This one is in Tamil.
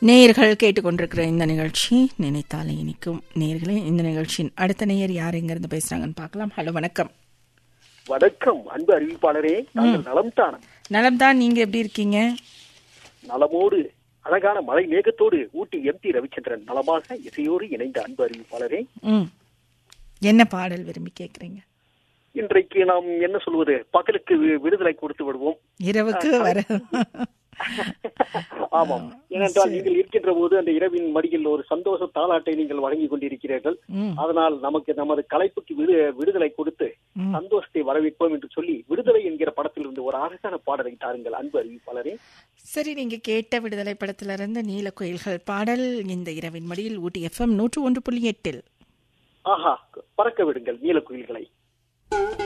நேயர்கள் கேட்டுக்கொண்டிருக்கிற இந்த நிகழ்ச்சி நினைத்தாலே இனிக்கும் நேயர்களே இந்த நிகழ்ச்சியின் அடுத்த நேயர் யார் எங்கிருந்து பேசுறாங்கன்னு பார்க்கலாம் ஹலோ வணக்கம் வணக்கம் அன்பு அறிவிப்பாளரே நாங்கள் நலம்தான் நலம்தான் நீங்க எப்படி இருக்கீங்க நலமோடு அழகான மலை மேகத்தோடு ஊட்டி எம் டி ரவிச்சந்திரன் நலமாக இசையோடு இணைந்த அன்பு அறிவிப்பாளரே ம் என்ன பாடல் விரும்பி கேக்குறீங்க இன்றைக்கு நாம் என்ன சொல்வது பகலுக்கு வி- விடுதலை கொடுத்து விடுவோம் இரவுக்கு வர ஆமாம் ஏனென்றால் நீங்கள் இருக்கின்ற போது அந்த இரவின் மடியில் ஒரு சந்தோஷ தாலாட்டை நீங்கள் வழங்கி கொண்டிருக்கிறீர்கள் ம், அதனால் நமக்கு நமது கலைப்புக்கு விடு விடுதலை கொடுத்து ம். சந்தோஷத்தை வரவேற்போம் என்று சொல்லி விடுதலை என்கிற படத்திலிருந்து ஒரு அழகான பாடலை தாருங்கள் அன்பு அறிவிப்பாளரே சரி நீங்க கேட்ட விடுதலை படத்திலிருந்து நீல கோயில்கள் பாடல் இந்த இரவின் மடியில் ஊட்டி எஃப்எம் நூற்று ஒன்று புள்ளி எட்டில் ஆஹா பறக்க விடுங்கள் நீலக்குயில்களை